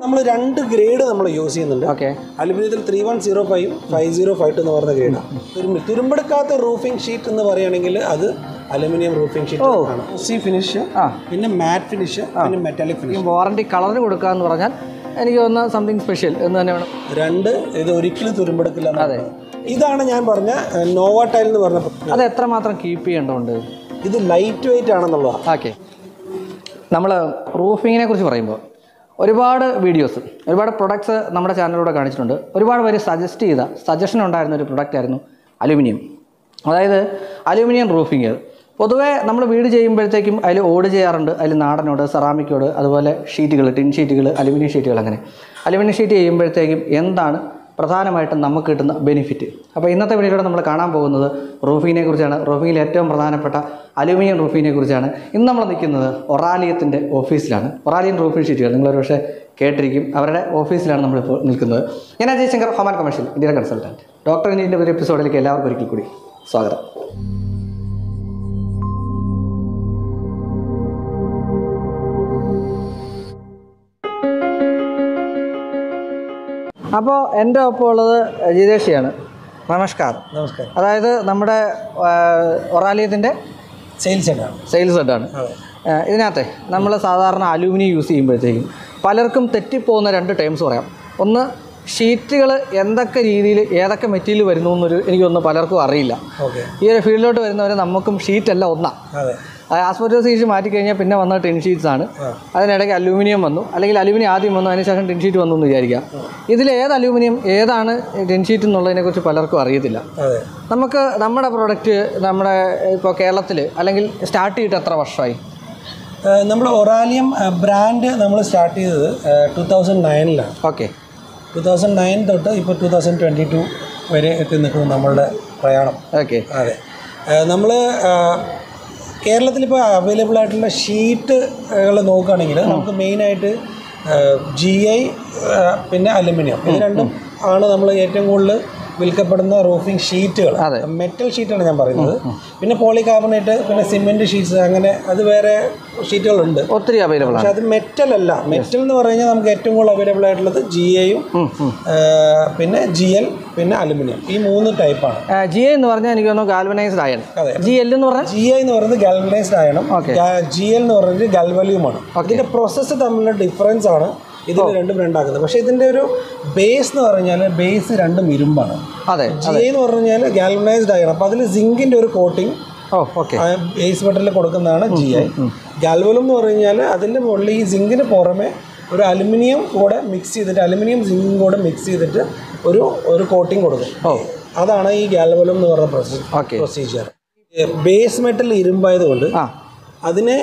നമ്മൾ രണ്ട് ഗ്രേഡ് നമ്മൾ യൂസ് ചെയ്യുന്നുണ്ട് ഓക്കെ അലുമിനിയത്തിൽ three one zero five five zero five two എന്ന് പറയുന്ന ഗ്രേഡാണ് തുരുമ്പ് തുരുമ്പെടുക്കാത്ത റൂഫിംഗ് ഷീറ്റ് എന്ന് പറയുകയാണെങ്കിൽ അത് അലുമിനിയം റൂഫിംഗ് ഷീറ്റ് ആണ് സി ഫിനിഷ് ആ. പിന്നെ മാറ്റ് ഫിനിഷ് പിന്നെ മെറ്റാലിക് ഈ ഫിനിഷ് വാറണ്ടി കളറിന് കൊടുക്കുക എന്ന് പറഞ്ഞാൽ എനിക്ക് തോന്നുന്ന സംതിങ് സ്പെഷ്യൽ എന്ന് തന്നെ വേണം രണ്ട് ഇത് ഒരിക്കലും തുരുമ്പെടുക്കില്ല എന്നാണ്. ഇതാണ് ഞാൻ പറഞ്ഞ നോവ ടൈൽ എന്ന് പറഞ്ഞ അത് എത്രമാത്രം കീപ്പ് ചെയ്യേണ്ടതുണ്ട് ഇത് ലൈറ്റ് വെയിറ്റ് ആണെന്നുള്ളതാണ് ഓക്കെ നമ്മൾ റൂഫിങ്ങിനെ കുറിച്ച് പറയുമ്പോൾ ഒരുപാട് വീഡിയോസ് ഒരുപാട് പ്രൊഡക്ട്സ് നമ്മുടെ ചാനലിലൂടെ കാണിച്ചിട്ടുണ്ട് ഒരുപാട് പേര് സജസ്റ്റ് ചെയ്ത സജഷൻ ഉണ്ടായിരുന്ന ഒരു പ്രൊഡക്റ്റ് ആയിരുന്നു അലുമിനിയം അതായത് അലുമിനിയം റൂഫിങ് പൊതുവേ നമ്മൾ വീട് ചെയ്യുമ്പോഴത്തേക്കും അതിൽ ഓട് ചെയ്യാറുണ്ട് അതിൽ നാടനോട് സെറാമിക്കോട് അതുപോലെ ഷീറ്റുകൾ ടിൻ ഷീറ്റുകൾ അലുമിനിയം ഷീറ്റുകൾ അങ്ങനെ അലുമിനിയം ഷീറ്റ് ചെയ്യുമ്പോഴത്തേക്കും എന്താണ് പ്രധാനമായിട്ടും നമുക്ക് കിട്ടുന്ന ബെനിഫിറ്റ് അപ്പോൾ ഇന്നത്തെ വീഡിയോയിലൂടെ നമ്മൾ കാണാൻ പോകുന്നത് റൂഫിങ്ങിനെ കുറിച്ചാണ് റൂഫിങ്ങിൽ ഏറ്റവും പ്രധാനപ്പെട്ട അലുമിനിയം റൂഫിങ്ങിനെ കുറിച്ചാണ് ഇന്ന് നമ്മൾ നിൽക്കുന്നത് ഒറാലിയത്തിൻ്റെ ഓഫീസിലാണ് ഒറാലിയൻ റൂഫിംഗ് ഷീറ്റുകൾ നിങ്ങളൊരു പക്ഷേ കേട്ടിരിക്കും അവരുടെ ഓഫീസിലാണ് നമ്മളിപ്പോൾ നിൽക്കുന്നത് ഞാൻ അജയ് ശങ്കർ ഹോമാൻ കമേഴ്ഷ്യൽ ഇന്ത്യയുടെ കൺസൾട്ടൻറ്റ് ഡോക്ടർ ഇന്ത്യൻ്റെ ഒരു എപ്പിസോഡിലേക്ക് എല്ലാവർക്കും ഒരിക്കൽ കൂടി സ്വാഗതം അപ്പോൾ എൻ്റെ ഒപ്പം ഉള്ളത് ജിതേഷിയാണ് നമസ്കാരം നമസ്കാരം അതായത് നമ്മുടെ ഒറാലിയത്തിൻ്റെ സെയിൽസ് ആണ് സെയിൽസ് ഹെഡാണ് ഇതിനകത്തെ നമ്മൾ സാധാരണ അലൂമിനിയം യൂസ് ചെയ്യുമ്പോഴത്തേക്കും പലർക്കും തെറ്റിപ്പോകുന്ന രണ്ട് ടേംസ് പറയാം ഒന്ന് ഷീറ്റുകൾ എന്തൊക്കെ രീതിയിൽ ഏതൊക്കെ മെറ്റീരിയൽ വരുന്നു എന്നൊരു എനിക്കൊന്ന് പലർക്കും അറിയില്ല ഓക്കെ ഈ ഒരു ഫീൽഡിലോട്ട് വരുന്നവർ നമുക്കും ഷീറ്റല്ല ഒന്നാണ് അതെ ആസ്പെറ്റോസ് ഷീറ്റ് മാറ്റി കഴിഞ്ഞാൽ പിന്നെ വന്ന ടിൻ ഷീറ്റ്സ് ആണ് അതിനിടയ്ക്ക് അലൂമിനിയം വന്നു അല്ലെങ്കിൽ അലൂമിനിയം ആദ്യം വന്നു അതിനുശേഷം ടിൻ ഷീറ്റ് വന്നു എന്ന് വിചാരിക്കാം ഇതിൽ ഏത് അലൂമിനിയം ഏതാണ് ടിൻ ഷീറ്റ് എന്നുള്ളതിനെക്കുറിച്ച് പലർക്കും അറിയത്തില്ല അതെ നമുക്ക് നമ്മുടെ പ്രോഡക്റ്റ് നമ്മുടെ ഇപ്പോൾ കേരളത്തിൽ അല്ലെങ്കിൽ സ്റ്റാർട്ട് ചെയ്തിട്ട് എത്ര വർഷമായി നമ്മൾ ഒറാലിയം ബ്രാൻഡ് നമ്മൾ സ്റ്റാർട്ട് ചെയ്തത് ടു തൗസൻഡ് നയനിലാണ് ഓക്കെ ടു തൗസൻഡ് നയൻ തൊട്ട് ഇപ്പോൾ ടു തൗസൻഡ് ട്വൻറ്റി ടു വരെ എത്തി നിൽക്കുന്നു നമ്മളുടെ പ്രയാണം ഓക്കെ അതെ നമ്മൾ കേരളത്തിലിപ്പോൾ അവൈലബിൾ ആയിട്ടുള്ള ഷീറ്റുകൾ നോക്കുകയാണെങ്കിൽ നമുക്ക് മെയിനായിട്ട് ജി ഐ പിന്നെ അലുമിനിയം ഇത് രണ്ടും ആണ് നമ്മൾ ഏറ്റവും കൂടുതൽ വിൽക്കപ്പെടുന്ന റൂഫിംഗ് ഷീറ്റുകൾ അതെ. മെറ്റൽ ഷീറ്റാണ് ഞാൻ പറയുന്നത് പിന്നെ പോളികാർബണേറ്റ് പിന്നെ സിമെൻറ്റ് ഷീറ്റ്സ് അങ്ങനെ അത് വേറെ ഷീറ്റുകളുണ്ട് ഒത്തിരി അവൈലബിൾ ആണ് പക്ഷെ അത് മെറ്റൽ അല്ല മെറ്റൽ എന്ന് പറഞ്ഞു കഴിഞ്ഞാൽ നമുക്ക് ഏറ്റവും കൂടുതൽ അവൈലബിൾ ആയിട്ടുള്ളത് ജി എയും പിന്നെ ജി എൽ പിന്നെ അലുമിനിയം ഈ മൂന്ന് ടൈപ്പാണ് ജി എ എന്ന് പറഞ്ഞാൽ എനിക്ക് തോന്നുന്നു ഗാൽവനൈസ്ഡ് അയൺ അതെ. ജി എൽ എന്ന് പറഞ്ഞാൽ ജി ഐ എന്ന് പറയുന്നത് ഗാൽവനൈസ്ഡ് ആയണം Okay. ജി എൽ എന്ന് പറയുന്നത് ഗാൽവലിയുമാണ് ഇതിന്റെ പ്രോസസ്സ് തമ്മിലുള്ള ഡിഫറൻസ് ആണ് ഇതിന് രണ്ടും രണ്ടാക്കുന്നത് പക്ഷേ ഇതിന്റെ ഒരു ബേസ് എന്ന് പറഞ്ഞാൽ ബേസ് രണ്ടും ഇരുമ്പാണ് അതെ ജി ഐ എന്ന് പറഞ്ഞു കഴിഞ്ഞാൽ ഗാൽവനൈസ്ഡ് ആയണം അപ്പോൾ അതിൽ സിങ്കിന്റെ ഒരു കോട്ടിംഗ് ഓ ഓക്കെ ബേസ് മെറ്റലിൽ കൊടുക്കുന്നതാണ് ജി ഐ ഗാൽവലം എന്ന് പറഞ്ഞു കഴിഞ്ഞാൽ അതിൻ്റെ മുകളിൽ ഈ സിങ്കിന് പുറമെ ഒരു അലുമിനിയം കൂടെ മിക്സ് ചെയ്തിട്ട് അലുമിനിയം സിങ്കും കൂടെ മിക്സ് ചെയ്തിട്ട് ഒരു ഒരു കോട്ടിംഗ് കൊടുക്കും ഓ അതാണ് ഈ ഗാൽവലം എന്ന് പറയുന്ന procedure okay procedure base metal ഇരുമ്പായതുകൊണ്ട് ആ അതിനെ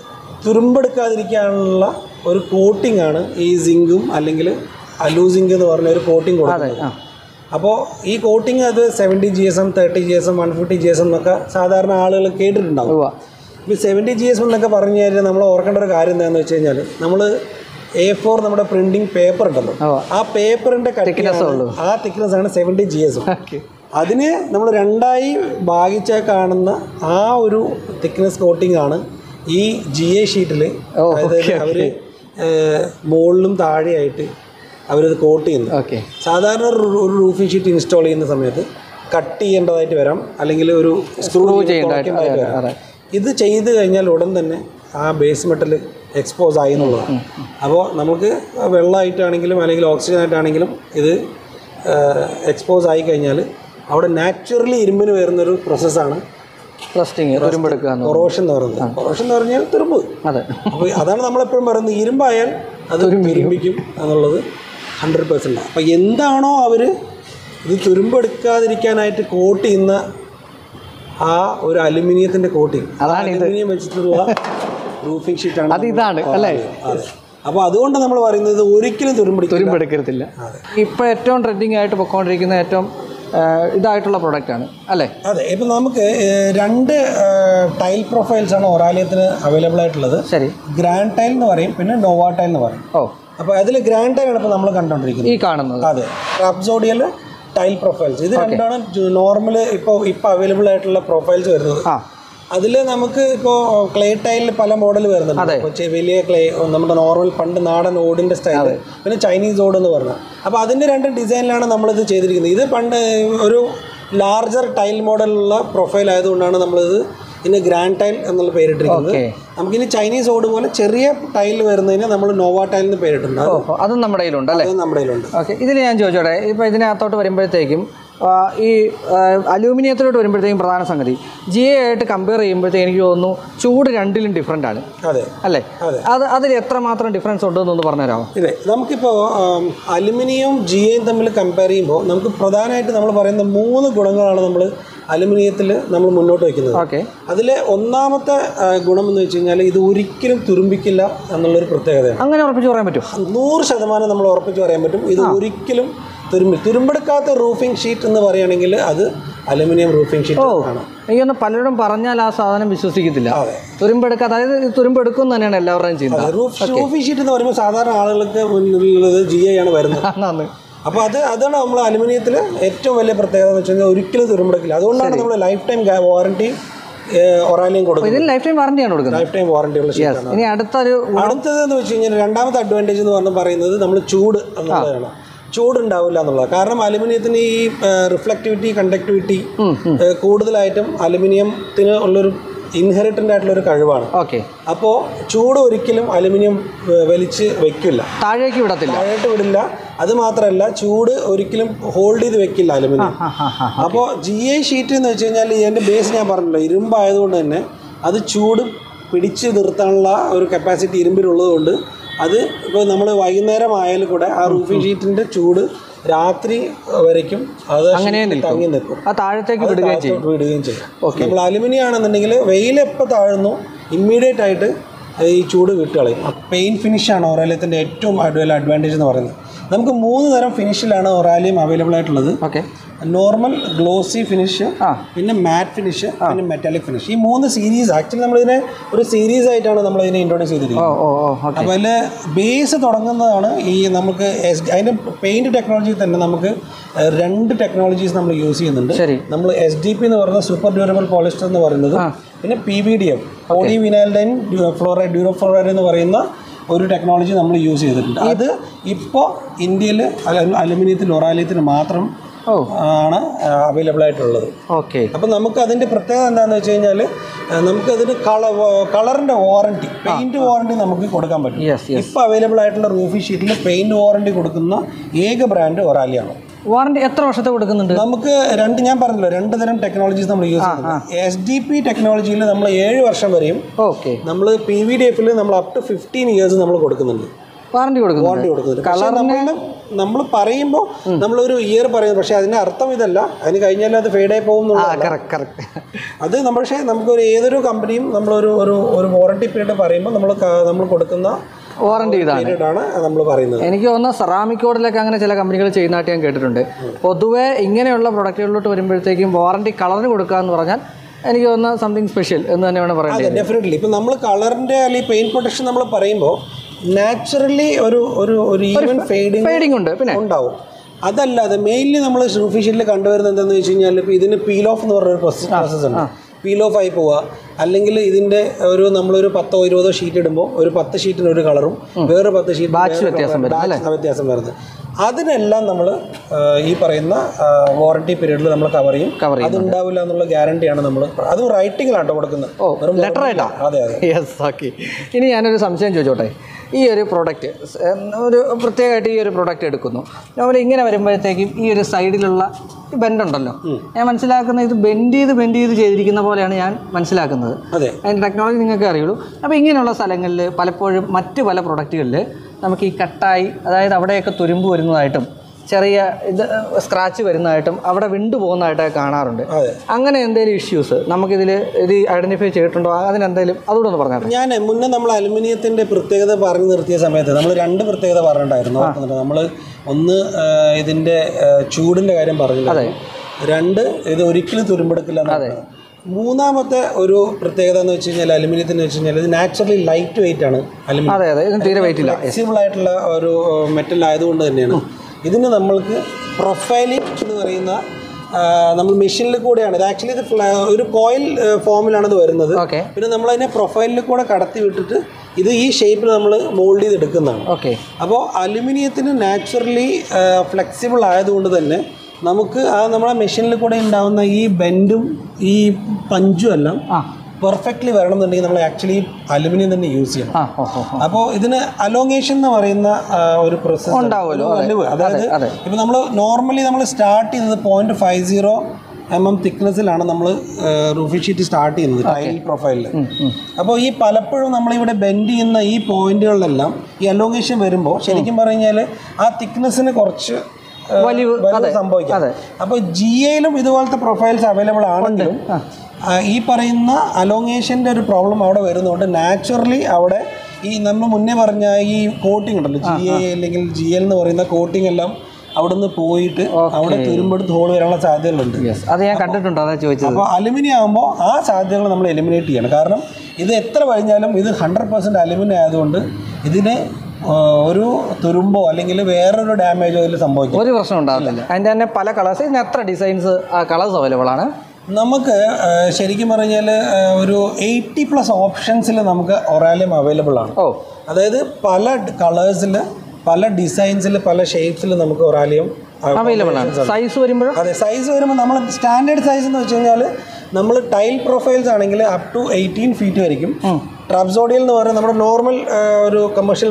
തുരുമ്പെടുക്കാതിരിക്കാനുള്ള ഒരു കോട്ടിംഗ് ആണ് ഈ സിങ്കും അല്ലെങ്കിൽ അലൂ സിങ്ക് എന്ന് പറഞ്ഞ ഒരു കോട്ടിംഗ് അതെ കൊടുക്കുന്നത് ആ അപ്പോൾ ഈ കോട്ടിംഗ് അത് seventy G S M thirty G S M one fifty G S M എന്നൊക്കെ സാധാരണ ആളുകൾ കേട്ടിട്ടുണ്ടാവും ഉവ്വ. ഇപ്പോൾ സെവൻറ്റി ജി എസ് എം എന്നൊക്കെ പറഞ്ഞു കഴിഞ്ഞാൽ നമ്മൾ ഓർക്കേണ്ട ഒരു കാര്യം എന്താണെന്ന് വെച്ച് കഴിഞ്ഞാൽ നമ്മൾ എ ഫോർ നമ്മുടെ പ്രിന്റിംഗ് പേപ്പർ ഉണ്ടല്ലോ ഉവ്വ. ആ പേപ്പറിൻ്റെ Thickness ഉള്ളൂ. ആ തിക്നെസ് ആണ് seventy G S M okay അതിന് നമ്മൾ രണ്ടായി ഭാഗിച്ചാൽ കാണുന്ന ആ ഒരു തിക്നെസ് കോട്ടിംഗ് ആണ് ഈ ജി എ ഷീറ്റിൽ ഓ, അതായത് okay, അവർ മുകളിലും താഴെയായിട്ട് അവരത് കോട്ട് ചെയ്യുന്നത് ഓക്കെ സാധാരണ ഒരു ഒരു റൂഫിംഗ് ഷീറ്റ് ഇൻസ്റ്റാൾ ചെയ്യുന്ന സമയത്ത് കട്ട് ചെയ്യേണ്ടതായിട്ട് വരാം അല്ലെങ്കിൽ ഒരു സ്ക്രൂ ചെയ്യേണ്ടതായിട്ട് അതെ, വരാം അതെ. ഇത് ചെയ്ത് കഴിഞ്ഞാൽ ഉടൻ തന്നെ ആ ബേസ് മെറ്റൽ എക്സ്പോസ് ആയി എന്നുള്ളതാണ് അപ്പോൾ നമുക്ക് വെള്ളമായിട്ടാണെങ്കിലും അല്ലെങ്കിൽ ഓക്സിജൻ ആയിട്ടാണെങ്കിലും ഇത് എക്സ്പോസ് ആയി കഴിഞ്ഞാൽ അവിടെ നാച്ചുറലി ഇരുമ്പിന് വരുന്നൊരു പ്രോസസ്സാണ് ട്രസ്റ്റിങ് തുരുമ്പെടുക്കുക എന്ന് കൊറോഷൻ എന്ന് പറയുന്നത് കൊറോഷൻ എന്ന് പറഞ്ഞാൽ തുരുമ്പ് അതെ അപ്പോൾ അതാണ് നമ്മളെപ്പോഴും പറയുന്നത് ഇരുമ്പായാൽ അത് തുരുമ്പിക്കും എന്നുള്ളത് ഹൺഡ്രഡ് പെർസെൻറ്റ് അപ്പോൾ എന്താണോ അവർ ഇത് തുരുമ്പെടുക്കാതിരിക്കാനായിട്ട് കോട്ട് ചെയ്യുന്ന ആ ഒരു അലുമിനിയത്തിൻ്റെ കോട്ടിങ് അതാണ് ഇത്. അലുമിനിയം വെച്ചിട്ടുള്ള റൂഫിംഗ് ഷീറ്റാണ് അത് ഇതാണ് അല്ലേ അതെ അപ്പോൾ അതുകൊണ്ട് നമ്മൾ പറയുന്നത് ഇത് ഒരിക്കലും തുരുമ്പടിക്കും തുരുമ്പെടുക്കരുത്തില്ല ഇപ്പോൾ ഏറ്റവും ട്രെൻഡിങ് ആയിട്ട് പൊയ്ക്കൊണ്ടിരിക്കുന്ന ഏറ്റവും ആ, ഇതായിട്ടുള്ള product ആണ് അല്ലേ അതെ ഇപ്പം നമുക്ക് ഏഹ്, രണ്ട് ടൈൽ പ്രൊഫൈൽസ് ആണ് ഒറാലിയത്തിന് അവൈലബിൾ ആയിട്ടുള്ളത് ശരി ഗ്രാൻഡ് ടൈൽ എന്ന് പറയും പിന്നെ നോവ ടൈൽ എന്ന് പറയും ഓ അപ്പോൾ അതിൽ ഗ്രാൻഡ് ടൈൽ ആണ് ഇപ്പോൾ നമ്മൾ കണ്ടുകൊണ്ടിരിക്കുന്നത് ഈ കാണുന്നത് അതെ റബ്സോഡിയൽ ടൈൽ പ്രൊഫൈൽസ് ഇത് രണ്ടാണ് നോർമൽ ഇപ്പോൾ ഇപ്പോൾ അവൈലബിൾ ആയിട്ടുള്ള പ്രൊഫൈൽസ് വരുന്നത് ആ അതിൽ നമുക്ക് ഇപ്പോൾ ക്ലേ ടൈലിൽ പല മോഡൽ വരുന്നുണ്ട് ഇപ്പോൾ ചെ- വലിയ ക്ലേ നമ്മുടെ നോർമൽ പണ്ട് നാടൻ ഓടിൻ്റെ സ്റ്റൈൽ പിന്നെ ചൈനീസ് ഓട് എന്ന് പറഞ്ഞാൽ അപ്പോൾ അതിൻ്റെ രണ്ട് ഡിസൈനിലാണ് നമ്മളിത് ചെയ്തിരിക്കുന്നത് ഇത് പണ്ട് ഒരു ലാർജർ ടൈൽ മോഡലുള്ള പ്രൊഫൈൽ ആയതുകൊണ്ടാണ് നമ്മളിത് ഇതിന് ഗ്രാൻഡ് ടൈൽ എന്നുള്ള പേരിട്ടിരിക്കുന്നത് ഓക്കെ നമുക്കിനി ചൈനീസ് ഓട് പോലെ ചെറിയ ടൈൽ വരുന്നതിന് നമ്മൾ നോവ ടൈൽ എന്ന് പേരിട്ടുണ്ട് അത് ഓ അതും നമ്മുടെ കയ്യിലുണ്ട് അല്ലേ അത് നമ്മുടെ കയ്യിലുണ്ട് ഓക്കെ ഇതിൽ ഞാൻ ചോദിച്ചോട്ടെ ഇപ്പോൾ ഇതിനകത്തോട്ട് വരുമ്പോഴത്തേക്കും ആ, ഈ ആ, അലൂമിനിയത്തിലോട്ട് വരുമ്പോഴത്തേക്കും പ്രധാന സംഗതി ജി എ ആയിട്ട് കമ്പയർ ചെയ്യുമ്പോഴത്തേക്ക് എനിക്ക് തോന്നുന്നു ചൂട് രണ്ടിലും ഡിഫറെൻ്റ് ആണ് അതെ അല്ലേ അതെ. അത് അതിൽ എത്രമാത്രം ഡിഫറൻസ് ഉണ്ടെന്നൊന്ന് പറഞ്ഞുതരാമോ ഇതെ നമുക്കിപ്പോൾ അലുമിനിയം ജി എയും തമ്മിൽ കമ്പയർ ചെയ്യുമ്പോൾ നമുക്ക് പ്രധാനമായിട്ട് നമ്മൾ പറയുന്ന മൂന്ന് ഗുണങ്ങളാണ് നമ്മൾ അലുമിനിയത്തിൽ നമ്മൾ മുന്നോട്ട് വയ്ക്കുന്നത് ഓക്കെ അതിലെ ഒന്നാമത്തെ ആ, ഗുണം എന്ന് വെച്ച് കഴിഞ്ഞാൽ ഇത് ഒരിക്കലും തുരുമ്പിക്കില്ല എന്നുള്ളൊരു പ്രത്യേകതയാണ് അങ്ങനെ ഉറപ്പിച്ച് പറയാൻ പറ്റുമോ നൂറ് ശതമാനം നമ്മൾ ഉറപ്പിച്ച് പറയാൻ പറ്റും ഇത് ഒരിക്കലും തുരുമ്പി തുരുമ്പെടുക്കാത്ത റൂഫിംഗ് ഷീറ്റ് എന്ന് പറയുകയാണെങ്കിൽ അത് അലുമിനിയം റൂഫിംഗ് ഷീറ്റ് ആണ് എനിക്കൊന്ന് പലരും പറഞ്ഞാൽ ആ സാധനം വിശ്വസിക്കത്തില്ല അതെ. തുരുമ്പെടുക്കുക അതായത് ഇത് തുരുമ്പെടുക്കും എന്ന് തന്നെയാണ് എല്ലാവരുടെയും ചിന്ത റൂഫ് റൂഫിംഗ് ഷീറ്റ് എന്ന് പറയുമ്പോൾ സാധാരണ ആളുകൾക്ക് മുന്നിലുള്ളത് ജി ഐ ആണ് വരുന്നത് അന്നാന്ന് അപ്പോൾ അത് അതാണ് നമ്മൾ അലുമിനിയത്തിൽ ഏറ്റവും വലിയ പ്രത്യേകത എന്ന് വെച്ച് കഴിഞ്ഞാൽ ഒരിക്കലും തുരുമ്പെടുക്കില്ല അതുകൊണ്ടാണ് നമ്മൾ ലൈഫ് ടൈം വാറണ്ടി ഒറാലിയം കൊടുക്കുന്നത് ഇതിന് ലൈഫ് ടൈം വാറണ്ടിയാണ് കൊടുക്കുന്നത് ലൈഫ് ടൈം വാറണ്ടി ഉള്ള ഷീറ്റാണ് ഇനി അടുത്തൊരു അടുത്തത് എന്ന് വെച്ച് കഴിഞ്ഞാൽ രണ്ടാമത്തെ അഡ്വാൻറ്റേജ് എന്ന് പറഞ്ഞ് പറയുന്നത് നമ്മൾ ചൂട് എന്നുള്ളതാണ് ചൂടുണ്ടാവില്ല എന്നുള്ളത് കാരണം അലുമിനിയത്തിന് ഈ റിഫ്ലക്ടിവിറ്റി കണ്ടക്ടിവിറ്റി കൂടുതലായിട്ടും അലുമിനിയത്തിന് ഉള്ളൊരു ഇൻഹെറിറ്റൻ്റ് ആയിട്ടുള്ള ഒരു കഴിവാണ് ഓക്കെ അപ്പോൾ ചൂട് ഒരിക്കലും അലുമിനിയം ഏഹ്, വലിച്ച് വെക്കില്ല താഴേക്ക് വിടത്തില്ല താഴോട്ട് വിടില്ല അത് മാത്രമല്ല ചൂട് ഒരിക്കലും ഹോൾഡ് ചെയ്ത് വെക്കില്ല അലുമിനിയം ആ ഹാ ഹാ അപ്പോൾ ജി ഐ ഷീറ്റ് എന്ന് വെച്ച് കഴിഞ്ഞാൽ ഇതിൻ്റെ ബേസ് ഞാൻ പറഞ്ഞല്ലോ ഇരുമ്പായതുകൊണ്ട് തന്നെ അത് ചൂട് പിടിച്ച് നിർത്താനുള്ള ഒരു കപ്പാസിറ്റി ഇരുമ്പിലുള്ളത് കൊണ്ട് അത് ഇപ്പോൾ നമ്മൾ വൈകുന്നേരം ആയാലും കൂടെ ആ റൂഫിംഗ് ഷീറ്റിൻ്റെ ചൂട് രാത്രി വരയ്ക്കും അത് അങ്ങനെ ഷീറ്റിൽ തങ്ങി നിൽക്കും ആ താഴത്തേക്ക് വിടുകയും ചെയ്യും താഴത്തോട്ട് വിടുകയും ചെയ്യും നമ്മൾ അലുമിനിയം ആണെന്നുണ്ടെങ്കിൽ വെയിൽ എപ്പോൾ താഴുന്നു ഇമ്മീഡിയറ്റ് ആയിട്ട് ഈ ചൂട് വിട്ടുകളയും പെയിൻ ഫിനിഷാണ് ഒറാലിയത്തിൻ്റെ ഏറ്റവും വലിയ അഡ്വാൻറ്റേജ് എന്ന് പറയുന്നത് നമുക്ക് മൂന്ന് തരം ഫിനിഷിലാണ് ഒറാലിയം അവൈലബിൾ ആയിട്ടുള്ളത് ഓക്കെ നോർമൽ ഗ്ലോസി ഫിനിഷ് ആ. പിന്നെ മാറ്റ് ഫിനിഷ് പിന്നെ മെറ്റാലിക് ഫിനിഷ് ഈ മൂന്ന് സീരീസ് ആക്ച്വലി നമ്മളിതിനെ ഒരു സീരീസ് ആയിട്ടാണ് നമ്മൾ ഇതിനെ ഇൻട്രോഡ്യൂസ് ഓ ചെയ്തിരിക്കുന്നത് ഓ ഓ ഓക്കെ അപ്പോൾ അതിൽ ബേസ് തുടങ്ങുന്നതാണ് ഈ നമുക്ക് എസ് അതിൻ്റെ പെയിൻറ് ടെക്നോളജി തന്നെ നമുക്ക് ഏഹ്, രണ്ട് ടെക്നോളജീസ് നമ്മൾ യൂസ് ചെയ്യുന്നുണ്ട് ശരി നമ്മൾ എസ് ഡി പി എന്ന് പറയുന്ന സൂപ്പർ ഡ്യൂറബിൾ പോളിസ്റ്റർ എന്ന് പറയുന്നത് പിന്നെ P V D M poly vinylidene fluoride ഡ്യൂറോ ഫ്ലോറൈഡ് എന്ന് പറയുന്ന ഒരു ടെക്നോളജി നമ്മൾ യൂസ് ചെയ്തിട്ടുണ്ട് അത് ഇപ്പോൾ ഇന്ത്യയിൽ അലുമിനിയത്തിൽ ഒറാലിയത്തിന് മാത്രം ഓ ആണ് അവൈലബിൾ ആയിട്ടുള്ളത് ഓക്കെ അപ്പം നമുക്ക് അതിൻ്റെ പ്രത്യേകത എന്താണെന്ന് വെച്ച് കഴിഞ്ഞാൽ നമുക്ക് അതിന് കള കളറിൻ്റെ വാറണ്ടി പെയിൻറ് വാറണ്ടി നമുക്ക് കൊടുക്കാൻ പറ്റും യെസ് യെസ് ഇപ്പോൾ അവൈലബിൾ ആയിട്ടുള്ള റൂഫി ഷീറ്റിൽ പെയിൻറ് വാറണ്ടി കൊടുക്കുന്ന ഏക ബ്രാൻഡ് ഒറാലിയാണ് വാറണ്ടി എത്ര വർഷത്തെ കൊടുക്കുന്നുണ്ട് നമുക്ക് രണ്ട് ഞാൻ പറഞ്ഞല്ലോ രണ്ട് തരം ടെക്നോളജീസ് നമ്മൾ യൂസ് ചെയ്യുന്നത് എസ് ഡി പി ടെക്നോളജിയിൽ നമ്മൾ ഏഴ് വർഷം വരെയും ഓക്കെ നമ്മൾ നമ്മൾ പി വി ഡി എഫിൽ നമ്മൾ അപ് ടു ഫിഫ്റ്റീൻ ഇയേഴ്സ് നമ്മൾ കൊടുക്കുന്നുണ്ട് വാറണ്ടി കൊടുക്കുന്നുണ്ട് വാറണ്ടി കൊടുക്കുന്നുണ്ട് പക്ഷേ നമ്മൾ നമ്മൾ പറയുമ്പോൾ നമ്മളൊരു ഇയർ പറയുന്നത് പക്ഷേ അതിൻ്റെ അർത്ഥം ഇതല്ല അതിന് കഴിഞ്ഞാൽ അത് ഫെയ്ഡായി പോകും ആ എന്നുള്ള കറക്റ്റ് കറക്റ്റ് അത് നമ്മൾ പക്ഷേ നമുക്കൊരു ഏതൊരു കമ്പനിയും നമ്മളൊരു ഒരു ഒരു വാറണ്ടി പീരീഡ് പറയുമ്പോൾ നമ്മൾ ക- നമ്മൾ കൊടുക്കുന്ന വാറണ്ടി ഇതാണ് പീരീഡാണ് നമ്മൾ പറയുന്നത് എനിക്ക് തോന്നുന്ന സെറാമിക് കോഡിലൊക്കെ അങ്ങനെ ചില കമ്പനികൾ ചെയ്യുന്നതായിട്ട് ഞാൻ കേട്ടിട്ടുണ്ട് പൊതുവേ ഇങ്ങനെയുള്ള പ്രൊഡക്റ്റുകളിലോട്ട് വരുമ്പോഴത്തേക്കും വാറണ്ടി കളറിന് കൊടുക്കുക എന്ന് പറഞ്ഞാൽ എനിക്ക് തോന്നുന്ന സംതിങ് സ്പെഷ്യൽ എന്ന് തന്നെ വേണം പറയേണ്ടത് ഡെഫിനറ്റ്ലി ഇപ്പം നമ്മൾ കളറിൻ്റെ അല്ലെങ്കിൽ പെയിന്റ് പ്രൊട്ടക്ഷൻ നമ്മൾ പറയുമ്പോൾ നാച്ചുറലി ഒരു ഒരു ഒരു ഈവൻ ഫെയ്ഡിങ് ഫെയ്ഡിങ് ഉണ്ട് പിന്നെ ഉണ്ടാവും അതല്ലാതെ മെയിൻലി നമ്മൾ റൂഫി ഷീറ്റിൽ കണ്ടുവരുന്നത് എന്താണെന്ന് വെച്ച് കഴിഞ്ഞാൽ ഇപ്പോൾ ഇതിന് പീൽ ഓഫ് എന്ന് പറഞ്ഞൊരു പ്രോസസ്സ് ഉണ്ട് പീൽ ഓഫ് ആയി പോവുക അല്ലെങ്കിൽ ഇതിൻ്റെ ഒരു നമ്മളൊരു പത്തോ ഇരുപതോ ഷീറ്റ് ഇടുമ്പോൾ ഒരു പത്ത് ഷീറ്റിന് ഒരു കളറും വേറെ പത്ത് ഷീറ്റ് Batch വ്യത്യാസം വരും, അല്ലേ? വ്യത്യാസം വരുന്നത് അതിനെല്ലാം നമ്മൾ ഈ പറയുന്ന വാറണ്ടി പീരീഡിൽ നമ്മൾ കവർ ചെയ്യും Cover അത് ഉണ്ടാവില്ല എന്നുള്ള ഗ്യാരണ്ടിയാണ് നമ്മൾ അതും റൈറ്റിങ്ങിലാട്ടോ കൊടുക്കുന്നത് ഓ വെറും ലെറ്റർ ആയിട്ടാ അതെ അതെ യെസ് ഓക്കെ ഇനി ഞാനൊരു സംശയം ചോദിച്ചോട്ടെ ഈ ഒരു പ്രോഡക്റ്റ് ഒരു പ്രത്യേകമായിട്ട് ഈ ഒരു പ്രോഡക്റ്റ് എടുക്കുന്നു നമ്മൾ ഇങ്ങനെ വരുമ്പോഴത്തേക്കും ഈ ഒരു സൈഡിലുള്ള ഈ ബെൻഡ് ഉണ്ടല്ലോ ഞാൻ മനസ്സിലാക്കുന്നത് ഇത് ബെൻഡ് ചെയ്ത് ബെൻഡ് ചെയ്ത് ചെയ്തിരിക്കുന്ന പോലെയാണ് ഞാൻ മനസ്സിലാക്കുന്നത് അതെ അതിൻ്റെ ടെക്നോളജി നിങ്ങൾക്ക് അറിയുള്ളൂ അപ്പോൾ ഇങ്ങനെയുള്ള സ്ഥലങ്ങളിൽ പലപ്പോഴും മറ്റ് പല പ്രൊഡക്റ്റുകളിൽ നമുക്ക് ഈ കട്ടായി അതായത് അവിടെയൊക്കെ തുരുമ്പ് വരുന്നതായിട്ടും ചെറിയ ഇത് സ്ക്രാച്ച് വരുന്നതായിട്ടും അവിടെ വിണ്ടു പോകുന്നതായിട്ടൊക്കെ കാണാറുണ്ട് അതെ അങ്ങനെ എന്തെങ്കിലും ഇഷ്യൂസ് നമുക്കിതിൽ ഇത് ഐഡൻറ്റിഫൈ ചെയ്തിട്ടുണ്ടോ അതിനെന്തെങ്കിലും അതുകൂടെ ഒന്ന് പറഞ്ഞാൽ ഞാൻ മുന്നേ നമ്മൾ അലുമിനിയത്തിന്റെ പ്രത്യേകത പറഞ്ഞു നിർത്തിയ സമയത്ത് നമ്മൾ രണ്ട് പ്രത്യേകത പറഞ്ഞിട്ടുണ്ടായിരുന്നു ഓർക്കുന്നുണ്ട് നമ്മൾ ഒന്ന് ആ, ഇതിന്റെ ആ, ചൂടിന്റെ കാര്യം പറഞ്ഞില്ല രണ്ട് ഇത് ഒരിക്കലും തുരുമ്പെടുക്കില്ല എന്ന് പറഞ്ഞത്. മൂന്നാമത്തെ ഒരു പ്രത്യേകത എന്ന് വെച്ച് കഴിഞ്ഞാൽ അലുമിനിയത്തിന് വെച്ച് കഴിഞ്ഞാൽ ഇത് നാച്ചുറലി ലൈറ്റ് വെയിറ്റ് ആണ് അലുമിനിയം അതെ അതെ ഇതിന് തീരെ വെയിറ്റ് ഇല്ല ഫ്ലെക്സിബിൾ ആയിട്ടുള്ള ഒരു മെറ്റൽ ആയതുകൊണ്ട് തന്നെയാണ് ഇതിന് നമ്മൾക്ക് പ്രൊഫൈലിംഗ് എന്ന് പറയുന്ന ആ, നമ്മൾ മെഷീനിൽ കൂടെയാണ് ഇത് ആക്ച്വലി ഇത് ഫ്ല- ഒരു കോയിൽ ഫോമിലാണ് ഇത് വരുന്നത് ഓക്കെ പിന്നെ നമ്മൾ അതിനെ പ്രൊഫൈലിൽ കൂടെ കടത്തി വിട്ടിട്ട് ഇത് ഈ ഷേപ്പിൽ നമ്മൾ മോൾഡ് ചെയ്ത് എടുക്കുന്നതാണ് ഓക്കെ അപ്പോൾ അലുമിനിയത്തിന് നാച്ചുറലി ഫ്ലെക്സിബിൾ ആയതുകൊണ്ട് തന്നെ നമുക്ക് ആ നമ്മളെ മെഷീനിൽ കൂടെ ഉണ്ടാകുന്ന ഈ ബെൻഡും ഈ പഞ്ചും എല്ലാം ആ പെർഫെക്റ്റ്ലി വരണം എന്നുണ്ടെങ്കിൽ നമ്മൾ ആക്ച്വലി അലുമിനിയം തന്നെ യൂസ് ചെയ്യണം ആ ഓ ഓ ഓ. അപ്പോൾ ഇതിന് അലോങ്ങേഷൻ എന്ന് പറയുന്ന ആ, ഒരു പ്രോസസ് ഉണ്ടാവുമല്ലോ, അതെ. അതായത് അതെ, അതെ. ഇപ്പോൾ നമ്മൾ നോർമലി നമ്മൾ സ്റ്റാർട്ട് ചെയ്യുന്നത് point five zero M M തിക്നെസ്സിലാണ് നമ്മൾ റൂഫി ഷീറ്റ് സ്റ്റാർട്ട് ചെയ്യുന്നത് ടൈൽ പ്രൊഫൈലിൽ ഉം, ഉം. അപ്പോൾ ഈ പലപ്പോഴും നമ്മളിവിടെ ബെൻഡ് ചെയ്യുന്ന ഈ പോയിന്റുകളിലെല്ലാം ഈ അലോങ്ങേഷൻ വരുമ്പോൾ ശരിക്കും പറഞ്ഞാൽ ആ തിക്നെസ്സിന് കുറച്ച് ആ, വലിവ്, വലിവ് അതെ, സംഭവിക്കാം അതെ. അപ്പോൾ ജി എയിലും ഇതുപോലത്തെ പ്രൊഫൈൽസ് അവൈലബിൾ ആണെങ്കിലും ആ, ഈ പറയുന്ന അലോങ്ങേഷൻ്റെ ഒരു പ്രോബ്ലം അവിടെ വരുന്നതുകൊണ്ട് നാച്ചുറലി അവിടെ ഈ നമ്മൾ മുന്നേ പറഞ്ഞ ഈ കോട്ടിംഗ് ഉണ്ടല്ലോ ജി എ അല്ലെങ്കിൽ ജി എൽ എന്ന് പറയുന്ന കോട്ടിംഗ് എല്ലാം അവിടെ നിന്ന് പോയിട്ട് അവിടെ തുരുമ്പെടുത്ത് ഹോൾ വരാനുള്ള സാധ്യതകളുണ്ട് യെസ് അത് ഞാൻ കണ്ടിട്ടുണ്ട് അതാ ചോദിച്ചത് അപ്പോൾ അലുമിനിയം ആകുമ്പോൾ ആ സാധ്യതകൾ നമ്മൾ എലിമിനേറ്റ് ചെയ്യണം കാരണം ഇത് എത്ര കഴിഞ്ഞാലും ഇത് ഹൺഡ്രഡ് പെർസെൻറ്റ് അലുമിനിയം ആയതുകൊണ്ട് ഇതിന് ആ, ഒരു തുരുമ്പോ അല്ലെങ്കിൽ വേറൊരു ഡാമേജോ ഇതിൽ സംഭവിക്കും ഒരു പ്രശ്നം ഉണ്ടാകത്തില്ല അതിൻ്റെ തന്നെ പല കളേഴ്സ് ഇതിന് എത്ര ഡിസൈൻസ് കളേഴ്സ് അവൈലബിൾ ആണ് നമുക്ക് ആ, ശരിക്കും പറഞ്ഞാൽ ആ, ഒരു എയ്റ്റി പ്ലസ് ഓപ്ഷൻസിൽ നമുക്ക് ഒറാലിയം അവൈലബിൾ ആണ് ഓ അതായത് പല കളേഴ്സിൽ പല ഡിസൈൻസിൽ പല ഷേപ്സിൽ നമുക്ക് ഒറാലിയം അവൈലബിൾ ആണ് സൈസ് വരുമ്പോഴും അതെ സൈസ് വരുമ്പോൾ നമ്മൾ സ്റ്റാൻഡേർഡ് സൈസ് എന്ന് വെച്ച് കഴിഞ്ഞാൽ നമ്മൾ ടൈൽ പ്രൊഫൈൽസ് ആണെങ്കിൽ അപ് ടു എയ്റ്റീൻ ഫീറ്റ് വരയ്ക്കും ട്രാപ്സോഡിയൽ എന്ന് പറയുന്നത് നമ്മുടെ നോർമൽ ഒരു കമേഴ്ഷ്യൽ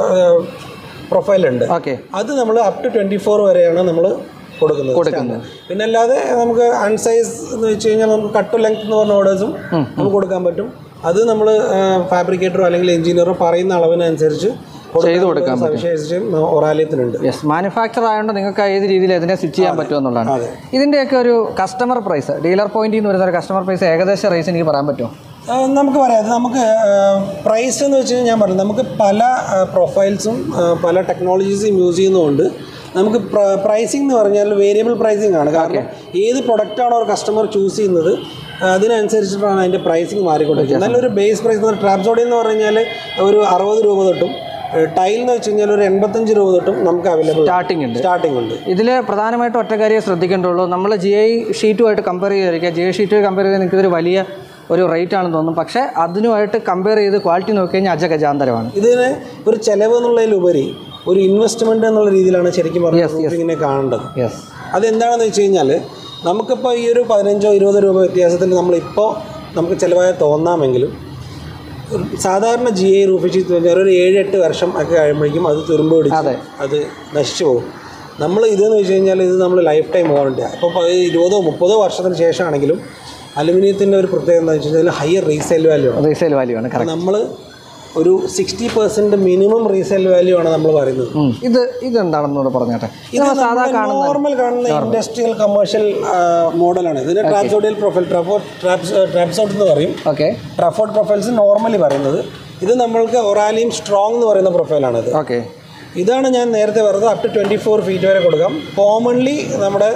പ്രൊഫൈൽ ഉണ്ട് ഓക്കെ അത് നമ്മൾ അപ് ടു ട്വൻറ്റി ഫോർ വരെയാണ് നമ്മൾ കൊടുക്കുന്നത് കൊടുക്കുന്നത്. standard. പിന്നെ അല്ലാതെ നമുക്ക് അൺസൈസ് എന്ന് വെച്ച് കഴിഞ്ഞാൽ നമുക്ക് കട്ട് ലെങ്ത് എന്ന് പറഞ്ഞ ഓർഡേഴ്സും നമുക്ക് കൊടുക്കാൻ പറ്റും അത് നമ്മൾ ഫാബ്രിക്കേറ്ററോ അല്ലെങ്കിൽ എഞ്ചിനീയറോ പറയുന്ന അളവിനനുസരിച്ച് ചെയ്ത് കൊടുക്കാൻ സവിശേഷം ഒറാലയത്തിനുണ്ട് യെസ് മാനുഫാക്ചർ ആയതുകൊണ്ട് നിങ്ങൾക്ക് ഏത് രീതിയിൽ ഇതിനെ സ്വിച്ച് ചെയ്യാൻ പറ്റും എന്നുള്ളതാണ് അതെ. ഇതിൻ്റെയൊക്കെ ഒരു കസ്റ്റമർ പ്രൈസ് ഡീലർ പോയിന്റിൽ നിന്ന് വരുന്ന ഒരു കസ്റ്റമർ പ്രൈസ് ഏകദേശം റേസ് എനിക്ക് പറയാൻ പറ്റുമോ ആ, നമുക്ക് പറയാം അത് നമുക്ക് പ്രൈസ് എന്ന് വെച്ച് കഴിഞ്ഞാൽ ഞാൻ പറഞ്ഞു നമുക്ക് പല പ്രൊഫൈൽസും പല ടെക്നോളജീസും യൂസ് ചെയ്യുന്നതുകൊണ്ട് നമുക്ക് പ്രൈസിംഗ് എന്ന് പറഞ്ഞാൽ വേരിയബിൾ പ്രൈസിംഗ് ആണ് കാരണം ഏത് പ്രൊഡക്റ്റാണോ ഒരു കസ്റ്റമർ ചൂസ് ചെയ്യുന്നത് ആ, അതിനനുസരിച്ചിട്ടാണ് അതിൻ്റെ പ്രൈസിങ് മാറിക്കൊണ്ടിരിക്കുന്നത് നല്ലൊരു ബേസ് പ്രൈസ് ട്രാപ്സോഡി എന്ന് പറഞ്ഞു കഴിഞ്ഞാൽ ഒരു അറുപത് രൂപ തൊട്ടും ടൈൽ എന്ന് വെച്ച് കഴിഞ്ഞാൽ ഒരു എൺപത്തഞ്ച് രൂപ തൊട്ടും നമുക്ക് അവൈലബിൾ സ്റ്റാർട്ടിംഗ് ഉണ്ട് സ്റ്റാർട്ടിംഗ് ഉണ്ട് ഇതിൽ പ്രധാനമായിട്ടും ഒറ്റ കാര്യം ശ്രദ്ധിക്കേണ്ടുള്ളൂ നമ്മൾ ജി ഐ ഷീറ്റുമായിട്ട് കമ്പയർ ചെയ്തിരിക്കുക ജി ഐ ഷീറ്റ് കമ്പയർ ചെയ്ത് നിങ്ങൾക്ക് ഇതൊരു വലിയ ഒരു റേറ്റ് ആണെന്ന് തോന്നും പക്ഷേ അതിനുമായിട്ട് കമ്പയർ ചെയ്ത് ക്വാളിറ്റി നോക്കി കഴിഞ്ഞാൽ അജഗജാന്തരമാണ് ഇതിന് ഒരു ചെലവ് എന്നുള്ളതിലുപരി ഒരു ഇൻവെസ്റ്റ്മെൻറ്റ് എന്നുള്ള രീതിയിലാണ് ശരിക്കും പറഞ്ഞാൽ ഇങ്ങനെ കാണേണ്ടത് യെസ് അതെന്താണെന്ന് വെച്ച് കഴിഞ്ഞാൽ നമുക്കിപ്പോൾ ഈ ഒരു പതിനഞ്ചോ ഇരുപതോ രൂപ വ്യത്യാസത്തിൽ നമ്മളിപ്പോൾ നമുക്ക് ചിലവായ തോന്നാമെങ്കിലും ഒരു സാധാരണ ജി ഐ റൂഫ് ഷീറ്റ് കഴിഞ്ഞാൽ ഒരു ഏഴ് എട്ട് വർഷം ഒക്കെ കഴിയുമ്പോഴേക്കും അത് തുരുമ്പ് പിടിച്ച് അത് നശിച്ചു പോകും നമ്മൾ ഇതെന്ന് വെച്ച് കഴിഞ്ഞാൽ ഇത് നമ്മൾ ലൈഫ് ടൈം വാറണ്ടിയാണ് അപ്പോൾ ഇരുപതോ മുപ്പതോ വർഷത്തിന് ശേഷമാണെങ്കിലും അലുമിനിയത്തിൻ്റെ ഒരു പ്രത്യേകത എന്താ വെച്ച് കഴിഞ്ഞാൽ ഹയർ റീസെയിൽ വാല്യൂ ആണ് റീസെയിൽ വാല്യൂ ആണ് കറക്റ്റ് നമ്മൾ ഒരു sixty percent minimum resale value ആണ് നമ്മൾ പറയുന്നത് ഇത് ഇതെന്താണെന്നൂടെ പറഞ്ഞോട്ടെ ഇത് ഇത് നമ്മൾ സാധാ നമ്മുടെ കാണുന്ന നോർമൽ കാണുന്ന ഇൻഡസ്ട്രിയൽ കമേഴ്ഷ്യൽ മോഡലാണ് ഇതിന് ട്രാപ്സോഡിയൽ പ്രൊഫൈൽ ട്രാഫോർട്ട് ട്രാപ്സോട്ട് എന്ന് പറയും ഓക്കെ ട്രാഫോർട്ട് പ്രൊഫൈൽസ് നോർമലി പറയുന്നത് ഇത് നമ്മൾക്ക് ഒറാലിയും സ്ട്രോങ് എന്ന് പറയുന്ന പ്രൊഫൈലാണ് ഇത് ഓക്കെ ഇതാണ് ഞാൻ നേരത്തെ പറഞ്ഞത് up to twenty four feet വരെ കൊടുക്കാം കോമൺലി നമ്മുടെ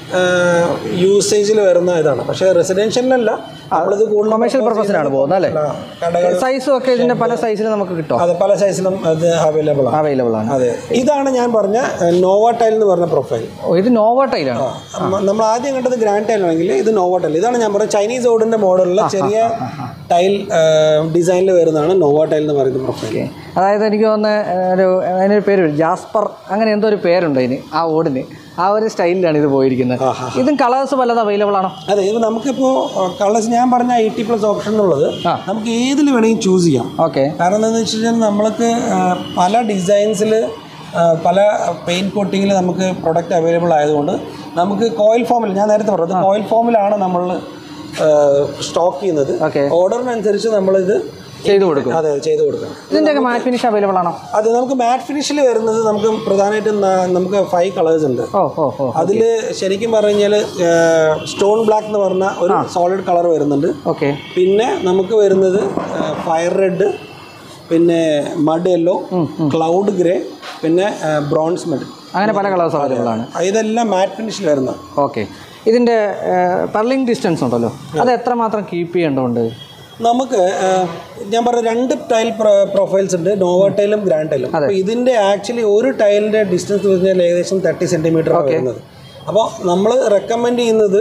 യൂസേജിൽ വരുന്ന ഇതാണ് പക്ഷേ റെസിഡൻഷ്യലിലല്ല നമ്മളിത് കൂടുതൽ കൊമേഴ്ഷ്യൽ പർപ്പസിനാണ് പോകുന്നത് അല്ലേ ആ, കടകൾ സൈസും ഒക്കെ ഇതിൻ്റെ പല സൈസിൽ നമുക്ക് കിട്ടും അത് പല സൈസിലും അത് അവൈലബിൾ ആണ് അവൈലബിൾ ആണ് അതെ ഇതാണ് ഞാൻ പറഞ്ഞ നോവ ടൈൽ എന്ന് പറഞ്ഞ പ്രൊഫൈൽ ഓ ഇത് നോവ ടൈലാണ് മ- നമ്മൾ ആദ്യം കണ്ടത് ഗ്രാൻഡ് ടൈൽ ആണെങ്കിൽ ഇത് നോവ ടൈൽ ഇതാണ് ഞാൻ പറഞ്ഞത് ചൈനീസ് ഓടിന്റെ മോഡലിലെ ചെറിയ ടൈൽ ഡിസൈനിൽ വരുന്നതാണ് നോവ ടൈൽ എന്ന് പറയുന്ന പ്രൊഫൈൽ ഓക്കെ അതായത് എനിക്ക് തോന്നുന്ന ഒരു അതിനൊരു പേര് വരും. ജാസ്പർ അങ്ങനെ എന്തോ ഒരു പേരുണ്ട് അതിന് ആ ഓടിന് ആ ഒരു സ്റ്റൈലിലാണ് ഇത് പോയിരിക്കുന്നത് ആഹാ. ഇതും കളേഴ്സ് പലത് അവൈലബിൾ ആണോ അതെ ഇത് നമുക്കിപ്പോൾ കളേഴ്സ് ഞാൻ പറഞ്ഞ എയ്റ്റി പ്ലസ് ഓപ്ഷൻ എന്നുള്ളത് ആ. നമുക്ക് ഏതിൽ വേണമെങ്കിൽ ചൂസ് ചെയ്യാം ഓക്കെ കാരണം എന്താണെന്ന് വെച്ച് കഴിഞ്ഞാൽ നമ്മൾക്ക് ആ, പല ഡിസൈൻസിൽ പല പെയിൻറ്റ് കോട്ടിങ്ങിൽ നമുക്ക് പ്രൊഡക്റ്റ് അവൈലബിൾ ആയതുകൊണ്ട് നമുക്ക് കോയിൽ ഫോമിൽ ഞാൻ നേരത്തെ പറഞ്ഞത് കോയിൽ ഫോമിലാണ് നമ്മൾ സ്റ്റോക്ക് ചെയ്യുന്നത് ഓക്കെ ഓർഡറിനനുസരിച്ച് നമ്മളിത് ചെയ്തു കൊടുക്കും അതെ ചെയ്ത് കൊടുക്കണം ഇതിൻ്റെയൊക്കെ മാറ്റ് ഫിനിഷ് അവൈലബിൾ ആണോ അത് നമുക്ക് മാറ്റ് ഫിനിഷിൽ വരുന്നത് നമുക്ക് പ്രധാനമായിട്ടും ന- നമുക്ക് ഫൈവ് കളേഴ്സ് ഉണ്ട് ഓ ഓ ഓ അതിൽ ശരിക്കും പറഞ്ഞു കഴിഞ്ഞാൽ സ്റ്റോൺ ബ്ലാക്ക് എന്ന് പറഞ്ഞ ഒരു സോളിഡ് കളർ വരുന്നുണ്ട് ഓക്കെ പിന്നെ നമുക്ക് വരുന്നത് ഫയർ റെഡ് പിന്നെ മഡ് യെല്ലോ ക്ലൗഡ് ഗ്രേ പിന്നെ ബ്രോൺസ് മെഡ് അങ്ങനെ പല കളേഴ്സ് അവൈലബിൾ ആണ് ഇതെല്ലാം മാറ്റ് ഫിനിഷിൽ വരുന്ന ഓക്കെ ഇതിൻ്റെ പെർലിംഗ് ഡിസ്റ്റൻസ് ഉണ്ടല്ലോ അത് എത്രമാത്രം കീപ്പ് ചെയ്യേണ്ടതുണ്ട് നമുക്ക് ആ, ഞാൻ പറഞ്ഞ രണ്ട് ടൈൽ പ്രൊഫൈൽസ് ഉണ്ട് നോവ ടൈലും ഗ്രാൻഡ് ടൈലും അപ്പോൾ ഇതിൻ്റെ ആക്ച്വലി ഒരു ടൈലിൻ്റെ ഡിസ്റ്റൻസ് പറഞ്ഞാൽ ഏകദേശം തേർട്ടി സെൻറ്റിമീറ്റർ വരുന്നത് അപ്പോൾ നമ്മൾ റെക്കമെൻഡ് ചെയ്യുന്നത്